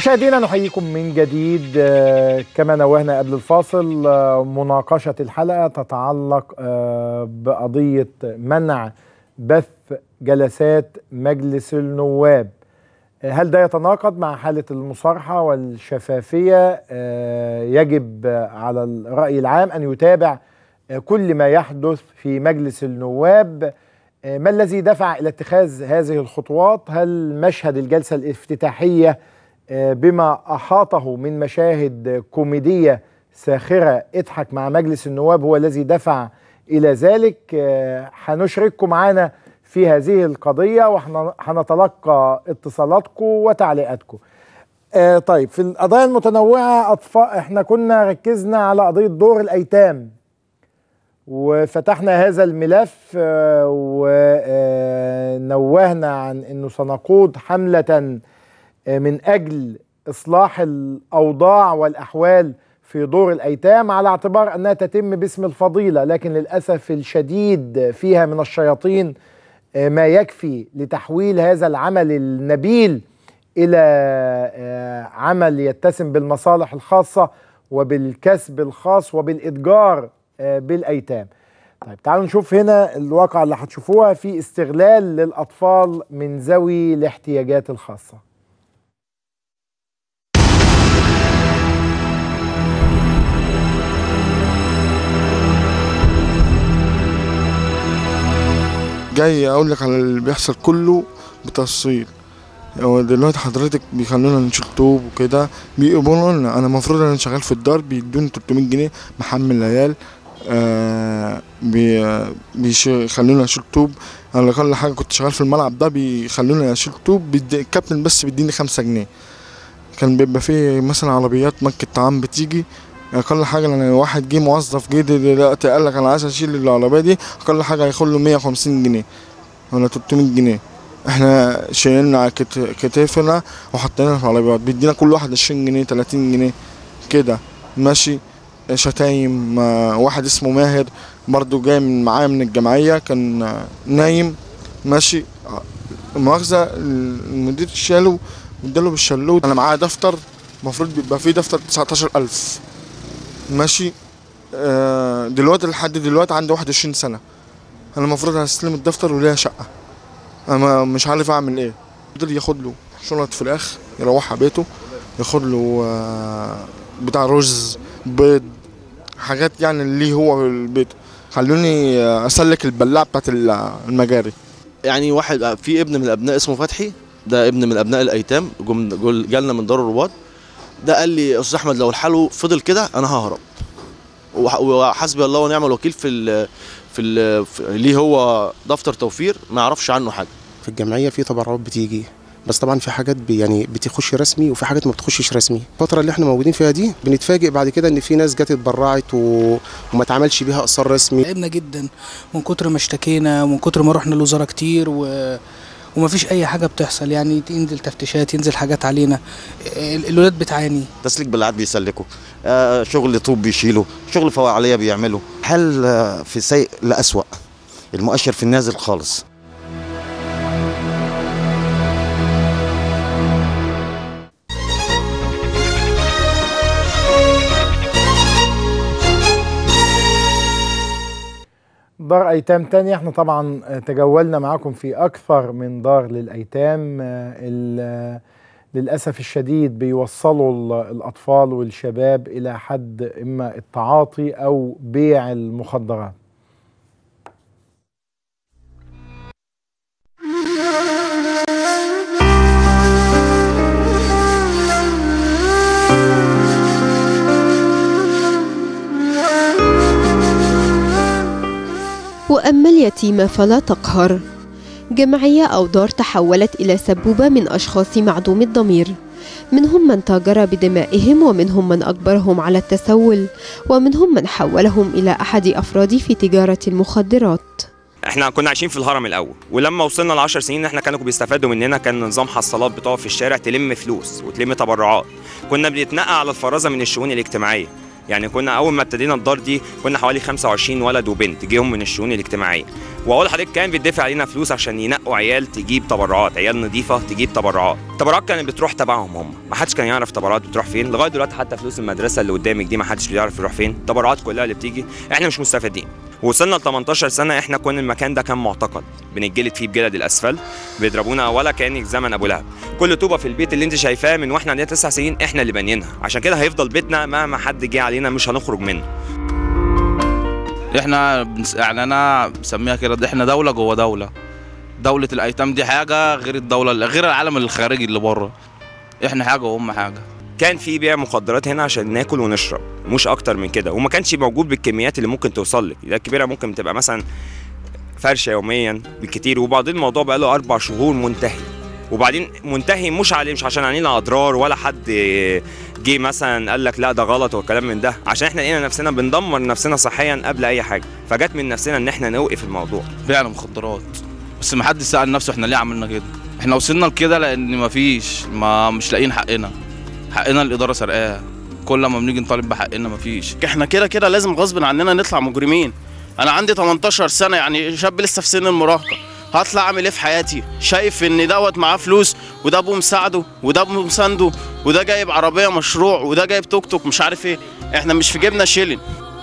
مشاهدينا نحييكم من جديد آه، كما نوهنا قبل الفاصل آه، مناقشة الحلقة تتعلق آه، بقضية منع بث جلسات مجلس النواب آه، هل ده يتناقض مع حالة المصارحة والشفافية آه، يجب آه، على الرأي العام أن يتابع آه، كل ما يحدث في مجلس النواب آه، ما الذي دفع إلى اتخاذ هذه الخطوات هل مشهد الجلسة الافتتاحية آه، بما أحاطه من مشاهد كوميدية ساخرة اضحك مع مجلس النواب هو الذي دفع إلى ذلك آه، هنشرككم معنا في هذه القضية وهنتلقى اتصالاتكم وتعليقاتكم آه طيب في القضايا المتنوعة أطفال احنا كنا ركزنا على قضية دور الأيتام وفتحنا هذا الملف آه، ونوهنا عن أنه سنقود حملة آه، من أجل إصلاح الأوضاع والأحوال في دور الأيتام على اعتبار أنها تتم باسم الفضيلة لكن للأسف الشديد فيها من الشياطين آه، ما يكفي لتحويل هذا العمل النبيل إلى آه، عمل يتسم بالمصالح الخاصة وبالكسب الخاص وبالإتجار آه، بالأيتام طيب تعالوا نشوف هنا الواقع اللي هتشوفوها في استغلال للأطفال من ذوي الاحتياجات الخاصة جاي اقول لك على اللي بيحصل كله بتفصيل هو دلوقتي حضرتك بيخلونا نشيل طوب وكده بيقبلوا لنا انا المفروض انا شغال في الدار بيدوني 300 جنيه محمل العيال آه بي بيخلونا اشيل طوب انا كل حاجه كنت شغال في الملعب ده بيخلونا اشيل طوب بيدي الكابتن بس بيديني خمسة جنيه كان بيبقى فيه مثلا عربيات مكة طعام بتيجي اقل حاجه لان واحد جه موظف جه دلوقتي قال لك انا عايز اشيل العربيه دي اقل حاجه هياخد له 150 جنيه ولا 300 جنيه احنا شايلين على كت- كتافنا وحطينا في العربيات بيدينا كل واحد 20 جنيه 30 جنيه كده ماشي شتايم آه، واحد اسمه ماهر برضو جاي من معايا من الجمعيه كان آه، نايم ماشي آه، مؤاخذه المدير شاله واداله بالشلوت انا معايا دفتر المفروض بيبقى فيه دفتر 19000 ماشي آه دلوقتي لحد دلوقتي عندي 21 سنة أنا المفروض هستلم الدفتر وليا شقة أنا ما- مش عارف أعمل إيه فضل ياخد له شنط فراخ يروحها بيته ياخد له آه بتاع رز بيض حاجات يعني اللي هو في البيت خلوني آه، أسلك البلاعة بتاعت ال- المجاري يعني واحد في ابن من الابناء اسمه فتحي ده ابن من ابناء الايتام جم جول- جالنا من دار الرواد ده قال لي يا استاذ احمد لو الحال فضل كده انا ههرب وح- وحسبي الله ونعم الوكيل في ال في, ال في ليه هو دفتر توفير ما يعرفش عنه حاجه في الجمعيه في تبرعات بتيجي بس طبعا في حاجات بي يعني بتخش رسمي وفي حاجات ما بتخشش رسمي الفتره اللي احنا موجودين فيها دي بنتفاجئ بعد كده ان في ناس جت اتبرعت و... وما اتعملش بيها اقصار رسمي تعبنا جدا من كتر ما اشتكينا ومن كتر ما رحنا الوزاره كتير و... وما فيش اي حاجه بتحصل يعني ينزل تفتيشات ينزل حاجات علينا ال- الولاد بتعاني تسليك بلعات بيسلكوا آه شغل طوب بيشيلوا شغل فواعليه بيعملوا حل آه في سيء لأسوأ المؤشر في النازل خالص دار ايتام تانية احنا طبعا آه، تجولنا معاكم في اكثر من دار للايتام آه، ال- للاسف الشديد بيوصلوا ال- الاطفال والشباب الى حد اما التعاطي او بيع المخدرات وأما اليتيم فلا تقهر جمعية أو دار تحولت إلى سبوبة من أشخاص معدوم الضمير منهم من تاجر بدمائهم ومنهم من أجبرهم على التسول ومنهم من حولهم إلى أحد أفراد في تجارة المخدرات احنا كنا عايشين في الهرم الاول ولما وصلنا ل 10 سنين احنا كانوا بيستفادوا مننا كان نظام حصالات بتقف في الشارع تلم فلوس وتلم تبرعات كنا بنتنقى على الفرازه من الشؤون الاجتماعيه يعني كنا اول ما ابتدينا الدار دي كنا حوالي 25 ولد وبنت جيهم من الشؤون الاجتماعيه واقول لحضرتك كان بيدفع علينا فلوس عشان ينقوا عيال تجيب تبرعات عيال نظيفه تجيب تبرعات التبرعات كانت بتروح تبعهم هم ما حدش كان يعرف تبرعات بتروح فين لغايه دلوقتي حتى فلوس المدرسه اللي قدامك دي ما حدش بيعرف يروح فين التبرعات كلها اللي بتيجي احنا مش مستفيدين وصلنا ل 18 سنه احنا كنا المكان ده كان معتقل بنتجلد فيه بجلد الاسفل بيضربونا ولا كان زمن ابو لهب كل طوبه في البيت اللي انت شايفاه من واحنا عندنا تسع سنين احنا اللي بنينها عشان كده هيفضل بيتنا مهما حد جه علينا مش هنخرج منه احنا بنس... يعني انا بسميها كده احنا دوله جوه دوله دوله الايتام دي حاجه غير الدوله غير العالم الخارجي اللي بره احنا حاجه وهم حاجه كان في بيع مخدرات هنا عشان ناكل ونشرب مش اكتر من كده وما كانش موجود بالكميات اللي ممكن توصل لك ده الكبيره ممكن تبقى مثلا فرشه يوميا بالكتير وبعدين الموضوع بقى له اربع شهور منتهي وبعدين منتهي مش عليه مش عشان علينا اضرار ولا حد جه مثلا قال لك لا ده غلط والكلام من ده عشان احنا لقينا نفسنا بندمر نفسنا صحيا قبل اي حاجه فجت من نفسنا ان احنا نوقف الموضوع بيعنا مخدرات بس ما حدش سأل نفسه احنا ليه عملنا كده احنا وصلنا لكده لان ما فيش ما مش لاقيين حقنا حقنا الاداره سرقاها كل ما بنيجي نطالب بحقنا ما فيش احنا كده كده لازم غصب عننا نطلع مجرمين انا عندي 18 سنه يعني شاب لسه في سن المراهقه هطلع اعمل ايه في حياتي شايف ان دوت معاه فلوس وده ابوه مساعده وده ابوه مسانده وده جايب عربيه مشروع وده جايب توك توك مش عارف ايه احنا مش في جيبنا شيلن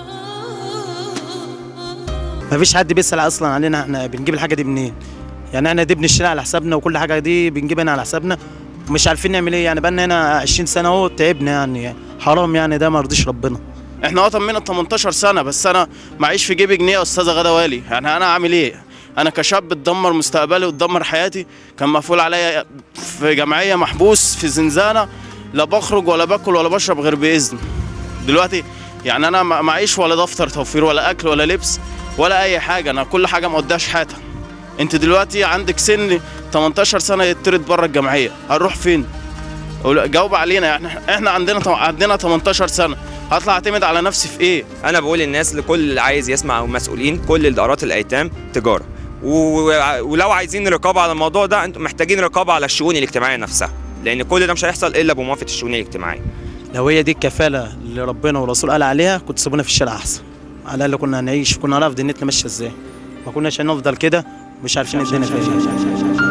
مفيش حد بيسأل اصلا علينا احنا بنجيب الحاجه دي منين يعني احنا دي بنشتريها على حسابنا وكل حاجه دي بنجيبها هنا على حسابنا ومش عارفين نعمل ايه يعني بقالنا هنا 20 سنه اهو تعبنا يعني حرام يعني ده ما يرضيش ربنا احنا وطن من 18 سنه بس انا معيش في جيبي جنيه يا استاذه غدا والي يعني انا اعمل ايه انا كشاب اتدمر مستقبلي واتدمر حياتي كان مقفول عليا في جمعيه محبوس في زنزانه لا بخرج ولا باكل ولا بشرب غير باذن دلوقتي يعني انا معيش ولا دفتر توفير ولا اكل ولا لبس ولا اي حاجه انا كل حاجه مقداش حياتها انت دلوقتي عندك سن 18 سنه يطرد بره الجمعيه هنروح فين جاوب علينا احنا احنا عندنا عندنا 18 سنه هطلع اعتمد على نفسي في ايه انا بقول للناس لكل اللي عايز يسمع المسؤولين كل الدارات الايتام تجاره ولو عايزين رقابه على الموضوع ده انتم محتاجين رقابه على الشؤون الاجتماعيه نفسها لان كل ده مش هيحصل الا بموافقه الشؤون الاجتماعيه لو هي دي الكفاله اللي ربنا والرسول قال عليها كنت سيبونا في الشارع احسن على الاقل كنا هنعيش كنا هنعرف دنيتنا ماشيه ازاي ما كناش هنفضل كده مش عارفين الدنيا فين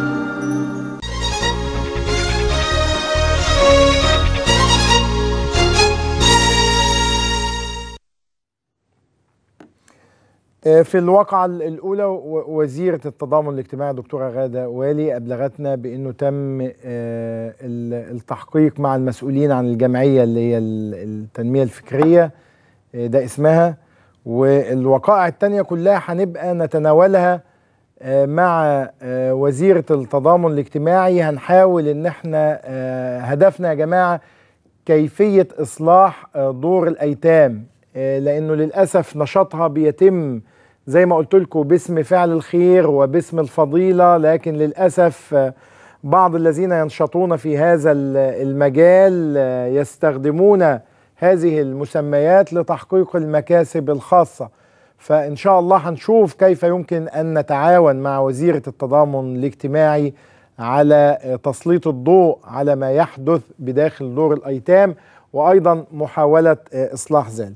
في الواقعة الأولى وزيرة التضامن الاجتماعي دكتورة غادة والي أبلغتنا بأنه تم التحقيق مع المسؤولين عن الجمعية اللي هي التنمية الفكرية ده اسمها والوقائع التانية كلها هنبقى نتناولها مع وزيرة التضامن الاجتماعي هنحاول ان احنا هدفنا يا جماعة كيفية إصلاح دور الأيتام لأنه للأسف نشاطها بيتم زي ما قلت لكم باسم فعل الخير وباسم الفضيلة لكن للأسف بعض الذين ينشطون في هذا المجال يستخدمون هذه المسميات لتحقيق المكاسب الخاصة فإن شاء الله هنشوف كيف يمكن أن نتعاون مع وزيرة التضامن الاجتماعي على تسليط الضوء على ما يحدث بداخل دور الأيتام وأيضا محاولة إصلاح ذلك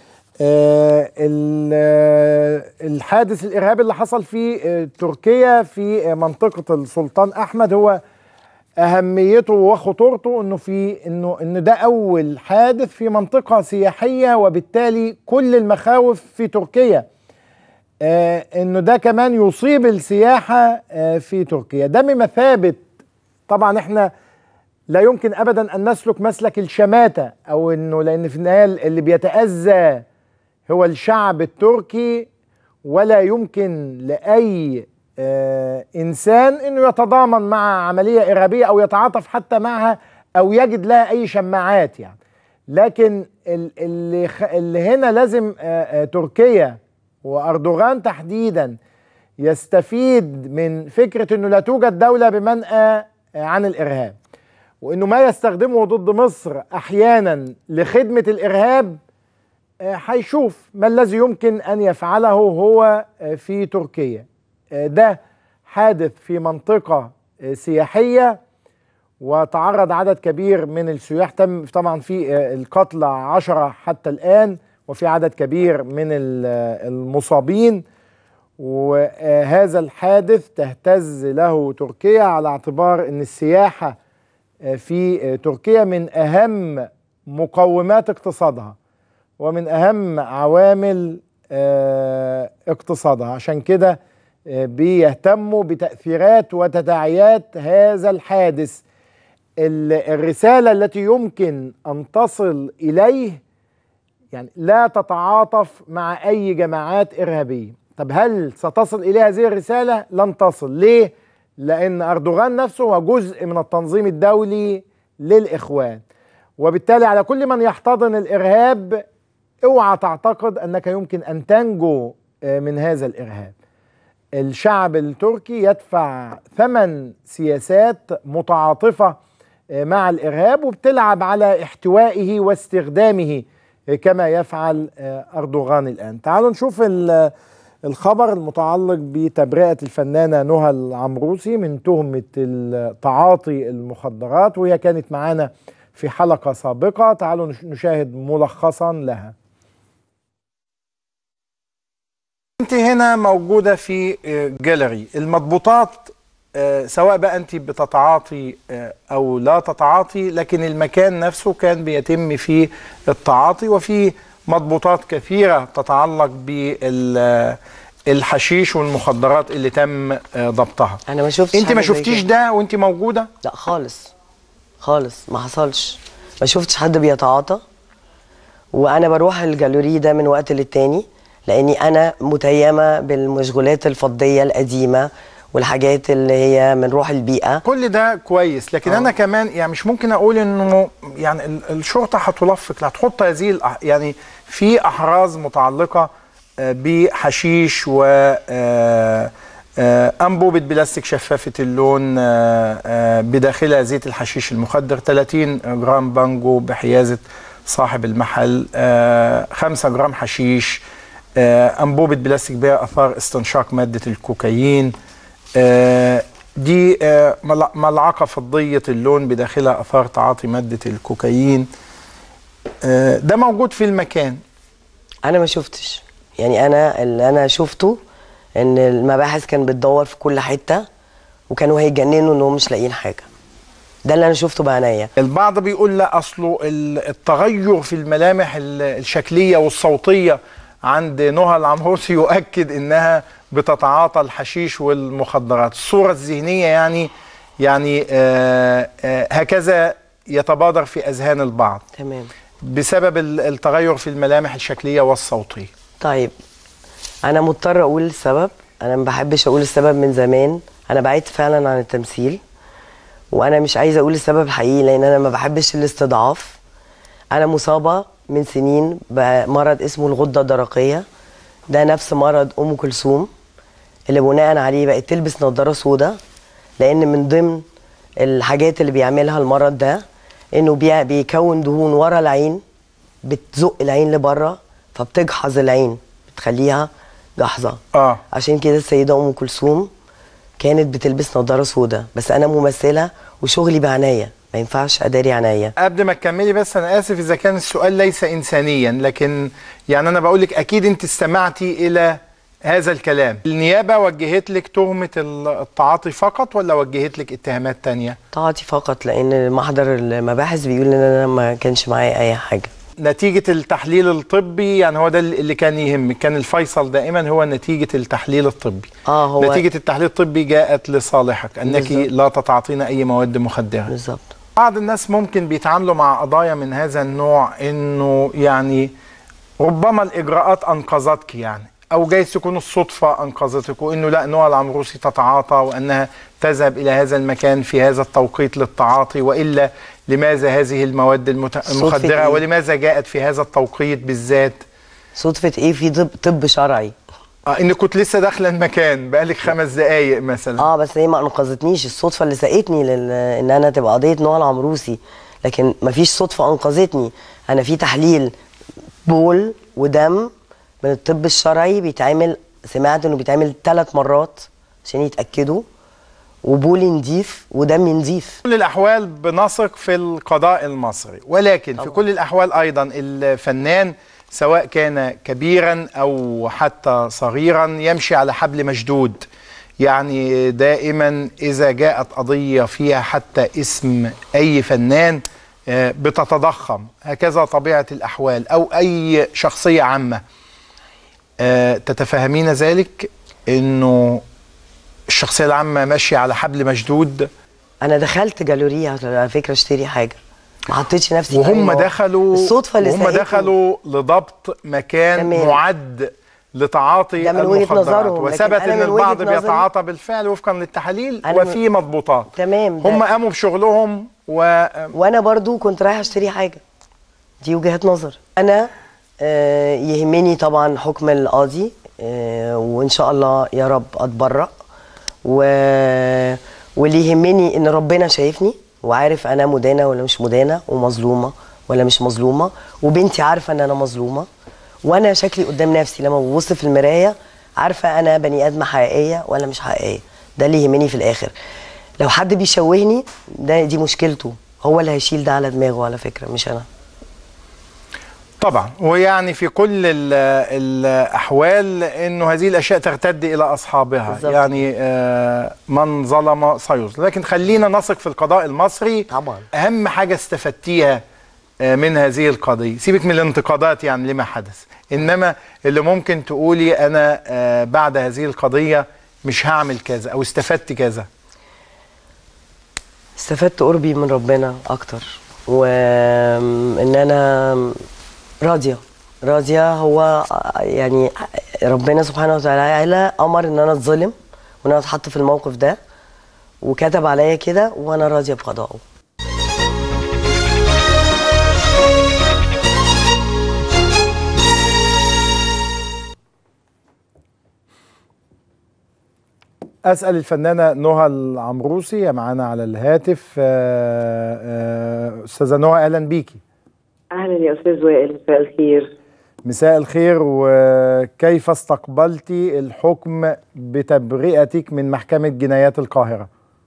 الحادث الإرهابي اللي حصل في تركيا في منطقة السلطان أحمد هو اهميته وخطورته انه في انه ان ده اول حادث في منطقه سياحيه وبالتالي كل المخاوف في تركيا آه انه ده كمان يصيب السياحه آه في تركيا ده بمثابه طبعا احنا لا يمكن ابدا ان نسلك مسلك الشماته او انه لان في النهايه اللي بيتاذى هو الشعب التركي ولا يمكن لاي آه انسان انه يتضامن مع عمليه ارهابيه او يتعاطف حتى معها او يجد لها اي شماعات يعني لكن اللي, اللي هنا لازم آه آه تركيا واردوغان تحديدا يستفيد من فكره انه لا توجد دوله بمنأى عن الارهاب وانه ما يستخدمه ضد مصر احيانا لخدمه الارهاب هيشوف ما الذي يمكن ان يفعله هو في تركيا ده حادث في منطقة سياحية وتعرض عدد كبير من السياح تم طبعا في القتلى عشرة حتى الآن وفي عدد كبير من المصابين وهذا الحادث تهتز له تركيا على اعتبار ان السياحه في تركيا من اهم مقومات اقتصادها ومن اهم عوامل آه، اقتصادها عشان كده آه، بيهتموا بتاثيرات وتداعيات هذا الحادث ال- الرساله التي يمكن ان تصل اليه يعني لا تتعاطف مع اي جماعات ارهابيه طب هل ستصل اليه هذه الرساله لن تصل ليه لان اردوغان نفسه هو جزء من التنظيم الدولي للاخوان وبالتالي على كل من يحتضن الارهاب اوعى تعتقد انك يمكن ان تنجو آه، من هذا الارهاب الشعب التركي يدفع ثمن سياسات متعاطفه آه، مع الارهاب وبتلعب على احتوائه واستخدامه آه، كما يفعل آه، اردوغان الان تعالوا نشوف ال- الخبر المتعلق بتبرئه الفنانه نهى العمروسي من تهمه ال- تعاطي المخدرات وهي كانت معانا في حلقه سابقه تعالوا نش- نشاهد ملخصا لها انت هنا موجوده في آه، جاليري المضبوطات آه، سواء بقى انت بتتعاطي آه، او لا تتعاطي لكن المكان نفسه كان بيتم فيه التعاطي وفي مضبوطات كثيره تتعلق بالحشيش والمخدرات اللي تم آه، ضبطها انا ما شفتش انت حاجة ما زي شفتيش كده. ده وانت موجوده لا خالص خالص ما حصلش ما شفتش حد بيتعاطى وانا بروح الجاليري ده من وقت للتاني لاني انا متيمه بالمشغولات الفضيه القديمه والحاجات اللي هي من روح البيئه كل ده كويس لكن آه. انا كمان يعني مش ممكن اقول انه يعني ال- الشرطه هتلفق لا تحط هذه الأح- يعني في احراز متعلقه آه، بحشيش و آه، آه، انبوبه بلاستيك شفافه اللون آه، آه، بداخلها زيت الحشيش المخدر 30 جرام بانجو بحيازه صاحب المحل 5 جرام حشيش آه، انبوبه بلاستيك بها اثار استنشاق ماده الكوكايين آه، دي آه، مل- ملعقه فضيه اللون بداخلها اثار تعاطي ماده الكوكايين آه، ده موجود في المكان انا ما شفتش يعني انا اللي انا شفته ان المباحث كان بتدور في كل حته وكانوا هيجننوا انهم مش لاقيين حاجه ده اللي انا شفته بعينيا البعض بيقول لا اصله ال- التغير في الملامح ال- الشكليه والصوتيه عند نهى العمروسي يؤكد انها بتتعاطى الحشيش والمخدرات الصوره الذهنيه يعني يعني آه آه هكذا يتبادر في اذهان البعض تمام بسبب ال- التغير في الملامح الشكليه والصوتيه طيب انا مضطر اقول السبب انا ما بحبش اقول السبب من زمان انا بعدت فعلا عن التمثيل وانا مش عايزه اقول السبب الحقيقي لان انا ما بحبش الاستضعاف انا مصابه من سنين بمرض اسمه الغده الدرقيه ده نفس مرض ام كلثوم اللي بناء عليه بقت تلبس نظاره سودا لان من ضمن الحاجات اللي بيعملها المرض ده انه بي- بيكون دهون ورا العين بتزق العين لبره فبتجحظ العين بتخليها جحظه اه عشان كده السيده ام كلثوم كانت بتلبس نظاره سودا بس انا ممثله وشغلي بعنايه ما ينفعش اداري عناية قبل ما تكملي بس انا اسف اذا كان السؤال ليس انسانيا لكن يعني انا بقول لك اكيد انت استمعتي الى هذا الكلام النيابه وجهت لك تهمه ال- التعاطي فقط ولا وجهت لك اتهامات تانية تعاطي فقط لان محضر المباحث بيقول ان انا ما كانش معايا اي حاجه نتيجة التحليل الطبي يعني هو ده اللي كان يهمك كان الفيصل دائما هو نتيجة التحليل الطبي اه هو نتيجة التحليل الطبي جاءت لصالحك أنك بالظبط. لا تتعاطين أي مواد مخدرة بالظبط بعض الناس ممكن بيتعاملوا مع قضايا من هذا النوع انه يعني ربما الاجراءات انقذتك يعني او جايز تكون الصدفه انقذتك وانه لا نوع العمروسي تتعاطى وانها تذهب الى هذا المكان في هذا التوقيت للتعاطي والا لماذا هذه المواد المت- صدفة المخدره إيه؟ ولماذا جاءت في هذا التوقيت بالذات صدفه ايه في طب طب شرعي اه انك كنت لسه داخله المكان بقالك خمس دقايق مثلا اه بس هي ما انقذتنيش الصدفه اللي ساقتني لل... ان انا تبقى قضيه نوع العمروسي لكن ما فيش صدفه انقذتني انا في تحليل بول ودم من الطب الشرعي بيتعمل سمعت انه بيتعمل ثلاث مرات عشان يتاكدوا وبولي نضيف ودمي نضيف كل الأحوال بنثق في القضاء المصري ولكن في كل الأحوال أيضا الفنان سواء كان كبيرا او حتى صغيرا يمشي على حبل مشدود يعني دائما اذا جاءت قضيه فيها حتى اسم اي فنان آه، بتتضخم هكذا طبيعه الاحوال او اي شخصيه عامه آه، تتفهمين ذلك انه الشخصيه العامه ماشيه على حبل مشدود انا دخلت جالوريا على فكره اشتري حاجه ما حطيتش نفسي في أي وهم موقف. دخلوا الصدفه اللي وهم ساقتني. دخلوا لضبط مكان تمام. معد لتعاطي ده من وجهة المخدرات نظرهم، لكن وثبت أنا ان من البعض وجهة نظري- بيتعاطى بالفعل وفقا للتحاليل أنا من- وفي مضبوطات تمام ده- هم قاموا بشغلهم و وانا برضو كنت رايحه اشتري حاجه دي وجهات نظر انا آه، يهمني طبعا حكم القاضي آه، وان شاء الله يا رب اتبرأ و... واللي يهمني ان ربنا شايفني وعارف انا مدانه ولا مش مدانه ومظلومه ولا مش مظلومه وبنتي عارفه ان انا مظلومه وانا شكلي قدام نفسي لما ببص في المرايه عارفه انا بني ادمه حقيقيه ولا مش حقيقيه ده اللي يهمني في الاخر لو حد بيشوهني ده دي مشكلته هو اللي هيشيل ده على دماغه على فكره مش انا طبعا ويعني في كل ال- الاحوال انه هذه الاشياء ترتد الى اصحابها بالظبط. يعني آه، من ظلم سيظلم لكن خلينا نثق في القضاء المصري طبعا اهم حاجه استفدتيها آه، من هذه القضيه سيبك من الانتقادات يعني لما حدث انما اللي ممكن تقولي انا آه، بعد هذه القضيه مش هعمل كذا او استفدت كذا استفدت قربي من ربنا اكتر وان انا راضيه راضيه هو يعني ربنا سبحانه وتعالى امر ان انا اتظلم وان انا اتحط في الموقف ده وكتب عليا كده وانا راضيه بقضائه اسال الفنانه نهى العمروسي هي معانا على الهاتف آه، آه، استاذه نهى اهلا بيكي اهلا يا استاذ وائل مساء الخير مساء الخير وكيف استقبلتي الحكم بتبرئتك من محكمة جنايات القاهرة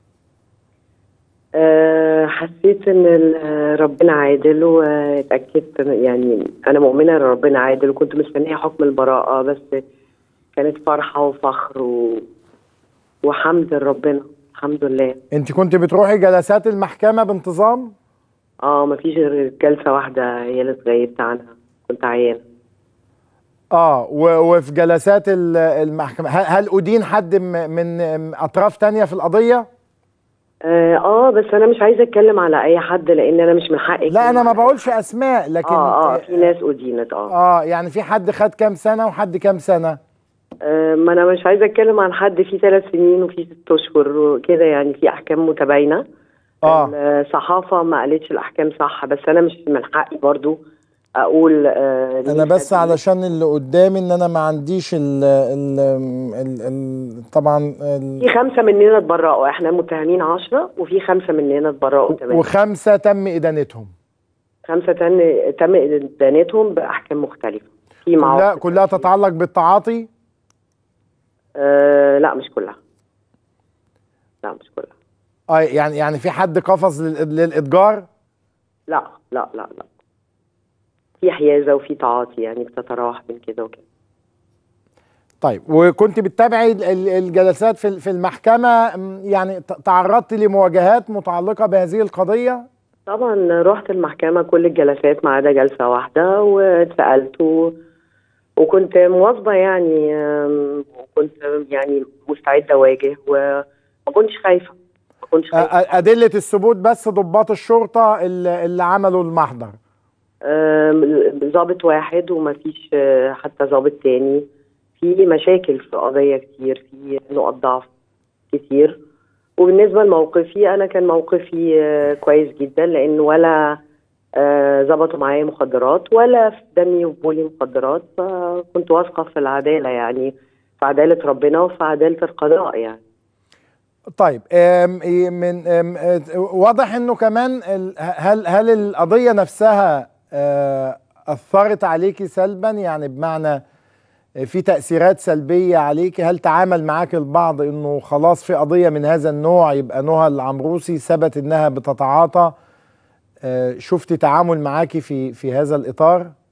أه حسيت ان ال- ربنا عادل واتاكدت يعني انا مؤمنه ان ربنا عادل وكنت مستنيه حكم البراءه بس كانت فرحه وفخر و... وحمد لربنا الحمد لله انت كنت بتروحي جلسات المحكمة بانتظام اه مفيش غير جلسه واحده هي اللي اتغيبت عنها كنت عيانه اه و- وفي جلسات ال- المحكمة هل, هل أدين حد م- من أطراف تانية في القضية؟ اه آه، بس انا مش عايزه اتكلم على اي حد لان انا مش من حقي لا أنا ما بقولش أسماء لكن اه اه في ناس ادينت اه اه يعني في حد خد كام سنة وحد كام سنة؟ آه، ما انا مش عايزه اتكلم عن حد فيه ثلاث سنين وفيه ست اشهر وكده يعني في احكام متباينه اه الصحافه ما قالتش الاحكام صح بس انا مش من حقي برضو اقول آه انا بس علشان اللي قدامي ان انا ما عنديش ال ال ال ال طبعا ال في خمسه مننا اتبرأوا احنا متهمين عشرة وفي خمسه مننا اتبرأوا تمام وخمسه تم ادانتهم خمسه تم تم ادانتهم باحكام مختلفه في كلها معاقب كلها تتعلق بالتعاطي آه لا مش كلها لا مش كلها اه يعني يعني في حد قفز لل- للاتجار لا لا لا لا في حيازه وفي تعاطي يعني بتتراوح من كده وكده طيب وكنت بتتابعي ال- ال- الجلسات في ال- في المحكمه م، يعني ت- تعرضت لمواجهات متعلقه بهذه القضيه طبعا رحت المحكمة كل الجلسات ما عدا جلسة واحدة واتسألت و... وكنت مواظبة يعني آم، وكنت يعني مستعدة أواجه وما كنتش خايفة ما كنتش أ- خايفة أ- ادله الثبوت بس ضباط الشرطه اللي اللي عملوا المحضر آم، ضابط واحد وما فيش آه، حتى ضابط تاني في مشاكل في القضية كتير في نقط ضعف كتير وبالنسبة لموقفي أنا كان موقفي آه، كويس جدا لأن ولا آه، ظبطوا معايا مخدرات ولا في دمي وبولي مخدرات فكنت واثقة في العدالة يعني في عدالة ربنا وفي عدالة القضاء يعني طيب آم، إيه من آم، آه، واضح انه كمان ال- هل هل القضيه نفسها آه، اثرت عليكي سلبا يعني بمعنى في تاثيرات سلبيه عليكي هل تعامل معاك البعض انه خلاص في قضيه من هذا النوع يبقى نهى العمروسي ثبت انها بتتعاطى آه، شفتي تعامل معاكي في في هذا الاطار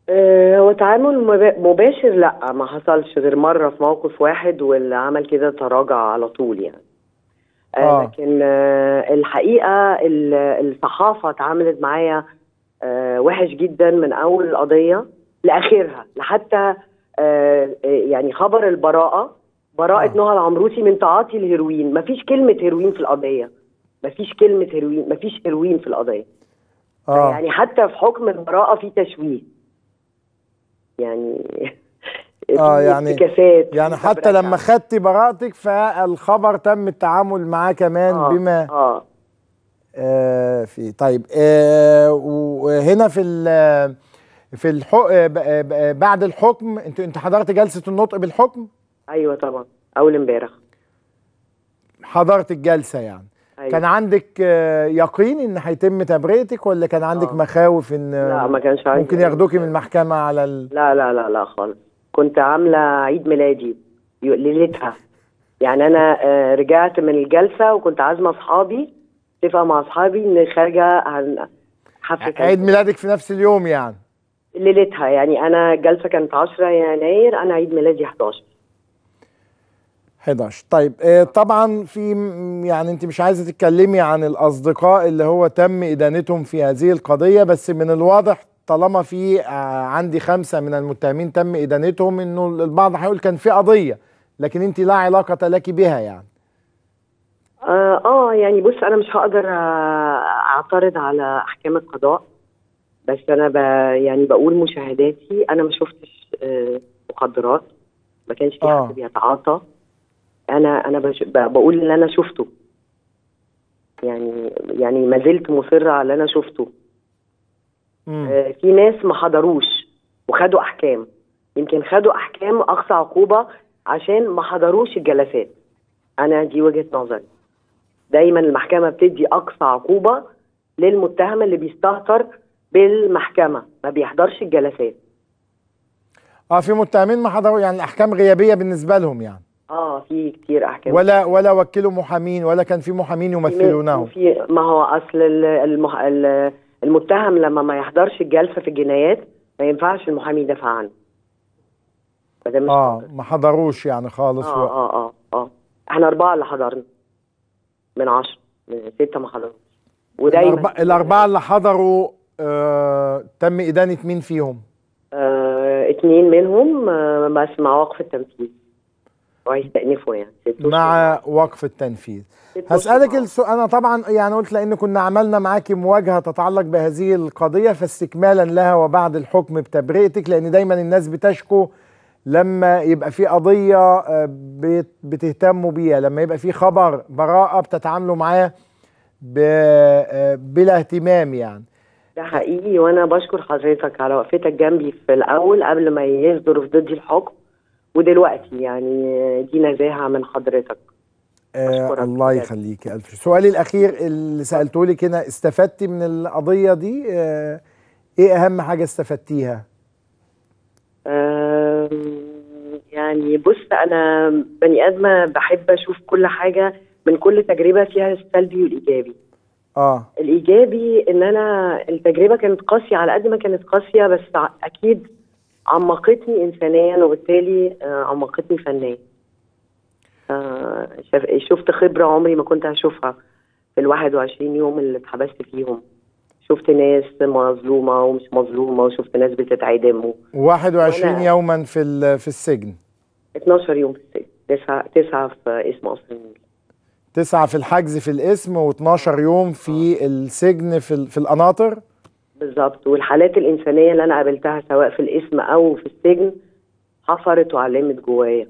آه، هو تعامل مبا- مباشر لا ما حصلش غير مرة في موقف واحد واللي عمل كده تراجع على طول يعني آه. آه. لكن آه، الحقيقة ال- الصحافة اتعاملت معايا آه، وحش جدا من أول القضية لآخرها لحتى آه، آه، يعني خبر البراءة براءة آه. نهى العمروسي من تعاطي الهيروين مفيش كلمة هيروين في القضية مفيش كلمة هيروين مفيش هيروين في القضية اه يعني حتى في حكم البراءة في تشويه يعني اه في يعني افتكاسات يعني في حتى تبرئة. لما خدتي براءتك فالخبر تم التعامل معاه كمان آه، بما اه آه في طيب آه وهنا في ال في الحق بعد الحكم انت انت حضرت جلسه النطق بالحكم ايوه طبعا اول امبارح حضرت الجلسه يعني أيوة. كان عندك آه، يقين ان هيتم تبرئتك ولا كان عندك آه. مخاوف ان لا ما كانش عندي ممكن أي ياخدوكي من مشكلة. المحكمه على ال... لا لا لا لا خالص كنت عامله عيد ميلادي يو- ليلتها يعني انا آه، رجعت من الجلسه وكنت عازمه اصحابي اتفق مع اصحابي ان خارجه عن حفله عيد ميلادك في نفس اليوم يعني ليلتها يعني انا الجلسه كانت 10 يناير انا عيد ميلادي 11 11 طيب آه، طبعا في م- يعني انت مش عايزه تتكلمي عن الاصدقاء اللي هو تم ادانتهم في هذه القضيه بس من الواضح طالما في آه، عندي خمسه من المتهمين تم ادانتهم انه البعض هيقول كان في قضيه لكن انت لا علاقه لك بها يعني اه آه، يعني بص انا مش هقدر آه، اعترض على احكام القضاء بس انا ب يعني بقول مشاهداتي انا ما شفتش آه، مخدرات ما كانش في آه. حد بيتعاطى انا انا بش- ب- بقول اللي انا شفته يعني يعني ما زلت مصره على اللي انا شفته مم. آه، في ناس ما حضروش وخدوا احكام يمكن خدوا احكام اقصى عقوبه عشان ما حضروش الجلسات انا دي وجهه نظري دايما المحكمه بتدي اقصى عقوبه للمتهم اللي بيستهتر بالمحكمه ما بيحضرش الجلسات اه في متهمين ما حضروا يعني الاحكام غيابيه بالنسبه لهم يعني اه في كتير احكام ولا ولا وكلوا محامين ولا كان في محامين يمثلونهم في ما هو اصل ال- المح... ال- المتهم لما ما يحضرش الجلسه في الجنايات ما ينفعش المحامي يدافع عنه فده مش اه ما حضروش يعني خالص اه و... اه اه اه احنا اربعه اللي حضرنا من عشرة من ستة ما حضروش ودايما الأربعة, الأربعة اللي حضروا آه تم إدانة مين فيهم؟ آه اتنين منهم آه بس مع وقف التنفيذ وهيستأنفوا يعني ست أشهر. مع وقف التنفيذ ست هسألك أشهر. السؤال أنا طبعا يعني قلت لأن كنا عملنا معاكي مواجهة تتعلق بهذه القضية فاستكمالا لها وبعد الحكم بتبرئتك لأن دايما الناس بتشكو لما يبقى في قضية آه، بت- بتهتموا بيها لما يبقى في خبر براءة بتتعاملوا معاه ب- آه، بلا اهتمام يعني ده حقيقي وانا بشكر حضرتك على وقفتك جنبي في الاول قبل ما يصدر في ضدي الحكم ودلوقتي يعني دي نزاهه من حضرتك آه أشكرك الله بجد. يخليك ألف شكر. سؤالي الأخير اللي سألته لك هنا استفدتي من القضية دي آه إيه أهم حاجة استفدتيها؟ أم، يعني بص انا بني ادمه بحب اشوف كل حاجه من كل تجربه فيها السلبي والايجابي آه الايجابي ان انا التجربه كانت قاسيه على قد ما كانت قاسيه بس ع- اكيد عمقتني انسانيا وبالتالي آه، عمقتني فنيا آه، شاف- شفت خبره عمري ما كنت هشوفها في ال 21 يوم اللي اتحبست فيهم شفت ناس مظلومه ومش مظلومه وشفت ناس بتتعدم و- 21 وأنا- يوما في ال- في السجن 12 يوم في السجن تسعة تسعة في اسم قصر النيل تسعة في الحجز في الاسم و12 يوم في السجن في ال- في القناطر بالظبط والحالات الإنسانية اللي أنا قابلتها سواء في الاسم أو في السجن حفرت وعلمت جوايا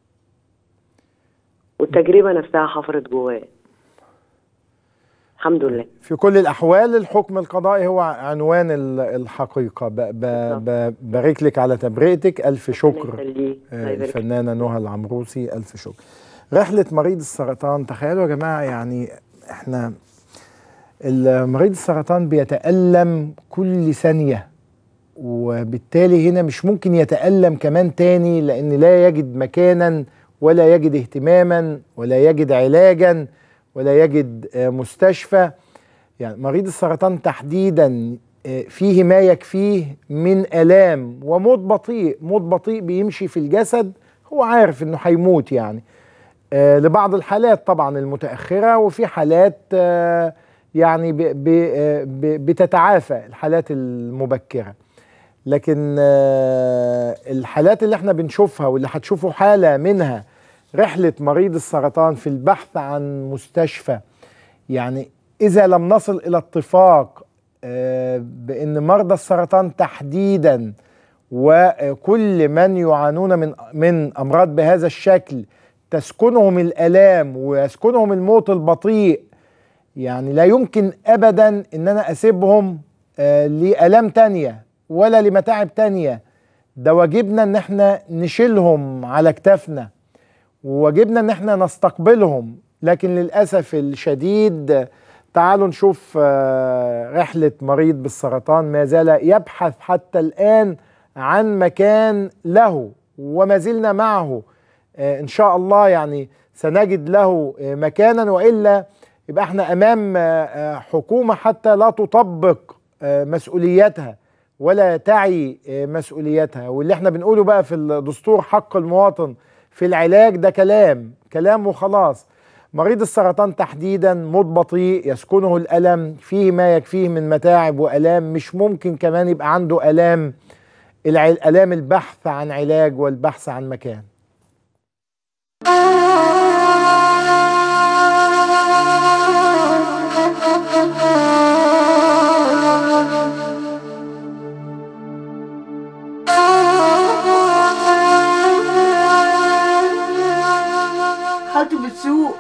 والتجربة نفسها حفرت جوايا الحمد لله في كل الأحوال الحكم القضائي هو عنوان ال- الحقيقة ب- ب- ب- بارك لك على تبرئتك ألف شكر يخليك. الله آه، يبارك فيك. الفنانة نهى العمروسي ألف شكر رحلة مريض السرطان تخيلوا يا جماعة يعني احنا مريض السرطان بيتألم كل ثانية وبالتالي هنا مش ممكن يتألم كمان تاني لأن لا يجد مكانا ولا يجد اهتماما ولا يجد علاجا ولا يجد آه، مستشفى يعني مريض السرطان تحديدا آه، فيه ما يكفيه من آلام وموت بطيء موت بطيء بيمشي في الجسد هو عارف انه هيموت يعني آه، لبعض الحالات طبعا المتأخرة وفي حالات آه، يعني ب- ب- آه، ب- بتتعافى الحالات المبكرة لكن آه، الحالات اللي احنا بنشوفها واللي هتشوفوا حالة منها رحلة مريض السرطان في البحث عن مستشفى يعني إذا لم نصل إلى اتفاق آه، بأن مرضى السرطان تحديدا وكل من يعانون من من أمراض بهذا الشكل تسكنهم الآلام ويسكنهم الموت البطيء يعني لا يمكن أبدا أن أنا أسيبهم آه، لآلام تانية ولا لمتاعب تانية ده واجبنا ان احنا نشيلهم على كتافنا وواجبنا ان احنا نستقبلهم لكن للاسف الشديد تعالوا نشوف آه، رحله مريض بالسرطان ما زال يبحث حتى الان عن مكان له وما زلنا معه آه، ان شاء الله يعني سنجد له آه، مكانا والا يبقى احنا امام آه، آه، حكومه حتى لا تطبق آه، مسؤولياتها ولا تعي آه، مسؤولياتها واللي احنا بنقوله بقى في الدستور حق المواطن في العلاج ده كلام كلام وخلاص مريض السرطان تحديدا موت بطيء يسكنه الألم فيه ما يكفيه من متاعب وألام مش ممكن كمان يبقى عنده ألام الع- ألام البحث عن علاج والبحث عن مكان حالته بتسوق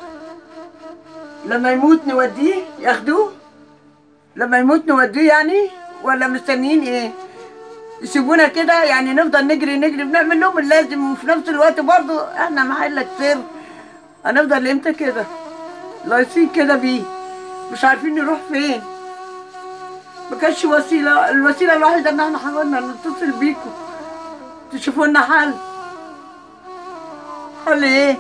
لما يموت نوديه ياخدوه لما يموت نوديه يعني ولا مستنيين ايه يسيبونا كده يعني نفضل نجري نجري بنعمل لهم اللازم وفي نفس الوقت برضه احنا محلك سر هنفضل امتى كده لايصين كده بيه مش عارفين نروح فين ما كانش وسيله الوسيله الوحيده ان احنا حاولنا نتصل بيكم تشوفوا لنا حل حل ايه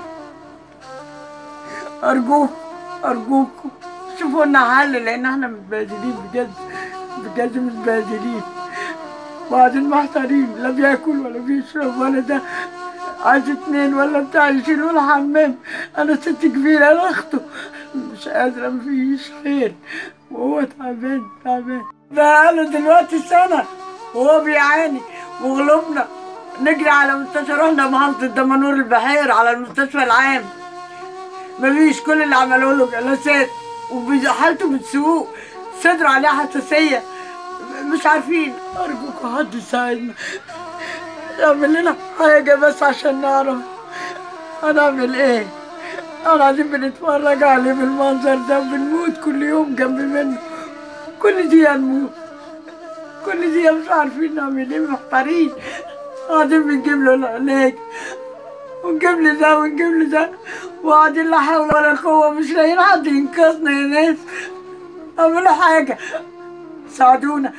أرجوك أرجوكم شوفوا لنا حل لأن احنا متبهدلين بجد بجد متبهدلين وبعدين محتارين لا بياكل ولا بيشرب ولا ده عايز اتنين ولا بتاع يشيلوا الحمام أنا ست كبيرة أنا أخته مش قادرة مفيش خير وهو تعبان تعبان بقاله دلوقتي سنة وهو بيعاني وغلبنا نجري على مستشفى رحنا محافظة دمنهور البحير على المستشفى العام مفيش كل اللي عملوا له جلسات وحالته بتسوق صدر عليه حساسية مش عارفين أرجوكوا حد يساعدنا يعمل لنا حاجة بس عشان نعرف هنعمل ايه احنا قاعدين بنتفرج عليه بالمنظر ده بنموت كل يوم جنب منه كل دقيقة نموت كل دقيقة مش عارفين نعمل ايه محتارين قاعدين بنجيب له العلاج ونجيب لي ده ونجيب لي ده وقاعدين لا حول ولا قوة مش لاقيين حد ينقذنا يا ناس اعملوا حاجة ساعدونا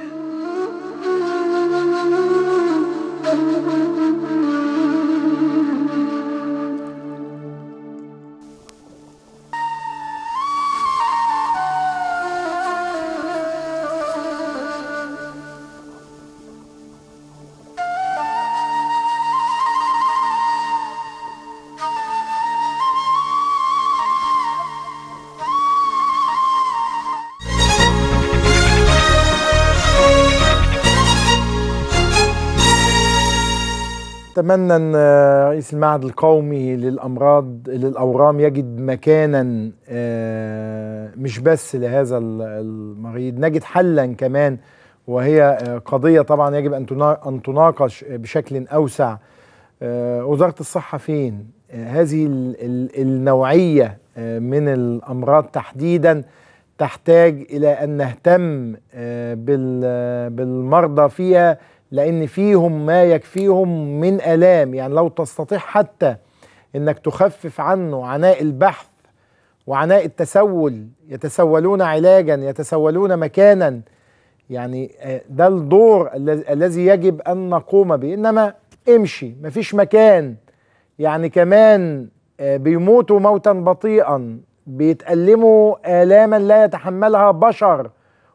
اتمنى ان رئيس المعهد القومي للامراض للاورام يجد مكانا آه، مش بس لهذا ال- المريض نجد حلا كمان وهي آه، قضيه طبعا يجب ان تنا- ان تناقش بشكل اوسع آه، وزاره الصحه فين آه، هذه ال- ال- النوعيه آه، من الامراض تحديدا تحتاج الى ان نهتم آه، بال- بالمرضى فيها لان فيهم ما يكفيهم من الام يعني لو تستطيع حتى انك تخفف عنه عناء البحث وعناء التسول يتسولون علاجا يتسولون مكانا يعني آه، ده الدور الذي- الذي يجب ان نقوم به انما امشي مفيش مكان يعني كمان آه، بيموتوا موتا بطيئا بيتألموا آلاما لا يتحملها بشر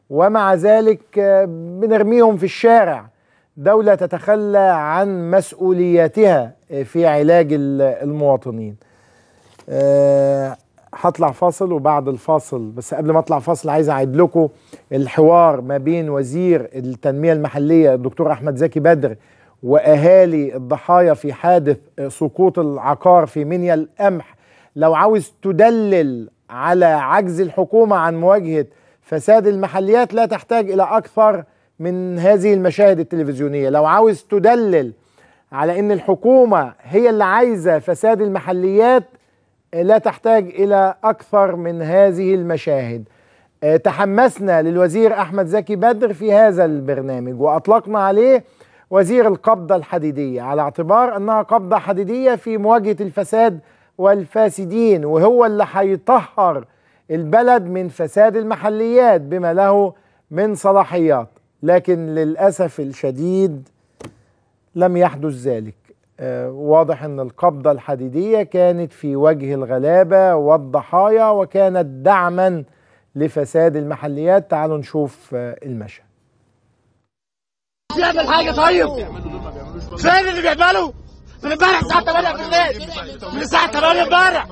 ومع ذلك آه، بنرميهم في الشارع دولة تتخلى عن مسؤولياتها آه، في علاج ال- المواطنين آه، هطلع فاصل وبعد الفاصل بس قبل ما اطلع فاصل عايز اعيد لكم الحوار ما بين وزير التنميه المحليه الدكتور احمد زكي بدر واهالي الضحايا في حادث آه، سقوط العقار في منيا القمح لو عاوز تدلل على عجز الحكومه عن مواجهه فساد المحليات لا تحتاج الى اكثر من هذه المشاهد التلفزيونيه لو عاوز تدلل على ان الحكومه هي اللي عايزه فساد المحليات لا تحتاج الى اكثر من هذه المشاهد آه، تحمسنا للوزير احمد زكي بدر في هذا البرنامج واطلقنا عليه وزير القبضه الحديديه على اعتبار انها قبضه حديديه في مواجهه الفساد والفاسدين وهو اللي هيطهر البلد من فساد المحليات بما له من صلاحيات لكن للاسف الشديد لم يحدث ذلك آه، واضح ان القبضه الحديديه كانت في وجه الغلابه والضحايا وكانت دعما لفساد المحليات تعالوا نشوف آه، المشهد يعمل حاجه طيب فين اللي بيعمله من امبارح الساعه 8 بالليل من الساعه 8 امبارح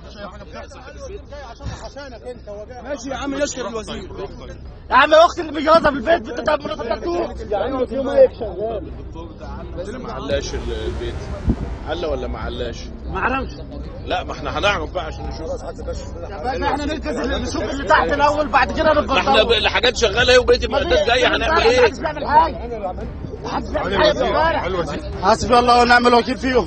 ماشي يا عم نشكر الوزير يا عم اختي اللي متجوزه في البيت بنت ده مرات الدكتور يا عم في مايك شغال ما علاش البيت علا ولا ما علاش؟ ما اعرفش لا ما احنا هنعرف بقى عشان نشوف احنا نركز نشوف اللي تحت الاول بعد كده نبقى ما احنا ب- الحاجات شغاله اهي وبقيه المعدات جايه هنعمل ايه؟ محدش بيعمل حاجه محدش بيعمل حاجه في امبارح حسبي الله ونعم الوكيل فيهم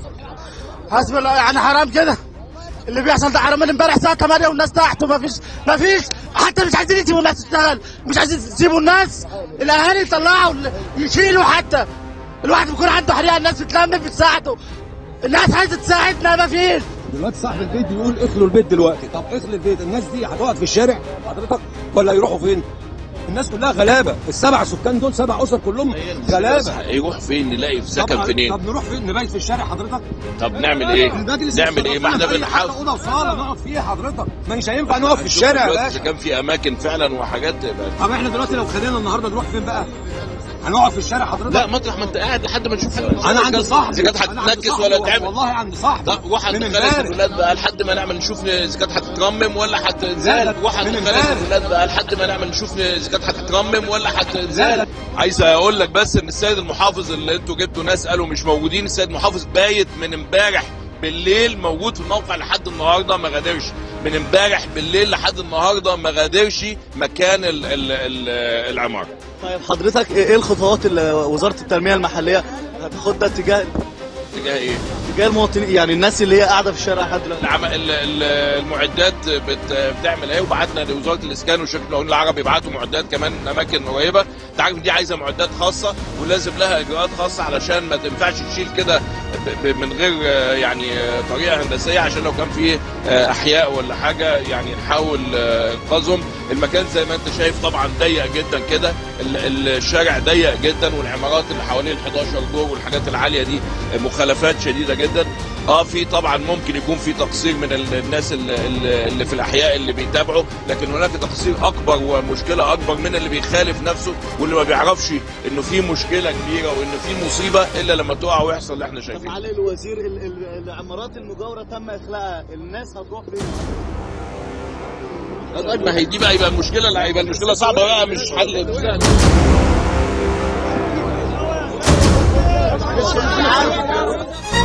حسبي الله يعني حرام كده اللي بيحصل ده حرام من امبارح الساعه 8 والناس تحت ومفيش مفيش حتى مش عايزين يسيبوا الناس تشتغل مش عايزين يسيبوا الناس الاهالي يطلعوا يشيلوا حتى الواحد بيكون عنده حريقه الناس بتلم بتساعده الناس عايزه تساعدنا مفيش دلوقتي صاحب البيت بيقول اخلوا البيت دلوقتي طب اخلي البيت الناس دي هتقعد في الشارع حضرتك ولا يروحوا فين؟ الناس كلها غلابه السبع سكان دول سبع اسر كلهم غلابه هيروح فين نلاقي في سكن طب- فين؟ طب نروح فين نبيت في الشارع حضرتك؟ طب نعمل ايه؟ المجلس نعمل ايه؟ ما احنا يستضيفنا في أي حتة بنحاول اوضه وصاله نقعد فيها حضرتك ما مش هينفع نقف في الشارع يا دلوقتي باشا اذا كان في اماكن فعلا وحاجات طب احنا دلوقتي لو خلينا النهارده نروح فين بقى؟ هنقعد في الشارع حضرتك؟ لا مطرح ما انت قاعد لحد ما نشوف انا عندي صاحبي اذا كانت أنا عندي هتتنكس صاحبي ولا والله- تعمل والله عندي صاحبي طب روح عند من خالد امبارح. الولاد بقى لحد ما نعمل نشوف اذا كانت هتترمم ولا هتنزل روح عند من خالد امبارح. الولاد بقى لحد ما نعمل نشوف اذا كانت هتترمم ولا هتنزل عايز اقول لك بس ان السيد المحافظ اللي انتوا جبتوا ناس قالوا مش موجودين السيد المحافظ بايت من امبارح بالليل موجود في الموقع لحد النهارده ما غادرش من امبارح بالليل لحد النهارده ما غادرش مكان ال ال ال العماره طيب حضرتك ايه إيه الخطوات اللي وزاره التنميه المحليه هتاخدها تجاه تجاه ايه؟ تجاه المواطنين يعني الناس اللي هي قاعده في الشارع لحد دلوقتي العم... ال- ال- المعدات بت... بتعمل ايه وبعتنا لوزاره الاسكان والشركه العون العربي يبعتوا معدات كمان اماكن قريبه انت عارف دي عايزه معدات خاصه ولازم لها اجراءات خاصه علشان ما تنفعش تشيل كده ب... ب... من غير آه، يعني آه، طريقه هندسيه عشان لو كان في آه، احياء ولا حاجه يعني نحاول آه، انقاذهم المكان زي ما انت شايف طبعا ضيق جدا كده ال- الشارع ضيق جدا والعمارات اللي حوالين ال 11 دور والحاجات العاليه دي مخالفات شديده جدا اه في طبعا ممكن يكون في تقصير من ال- الناس ال- ال- اللي في الاحياء اللي بيتابعوا لكن هناك تقصير اكبر ومشكله اكبر من اللي بيخالف نفسه واللي ما بيعرفش انه في مشكله كبيره وانه في مصيبه الا لما تقع ويحصل اللي احنا شايفينه معالي الوزير ال- ال- العمارات المجاوره تم اخلاءها الناس هتروح فين طيب ما هي دي بقى يبقى المشكله لا يبقى المشكله صعبه بقى مش حل مش سهل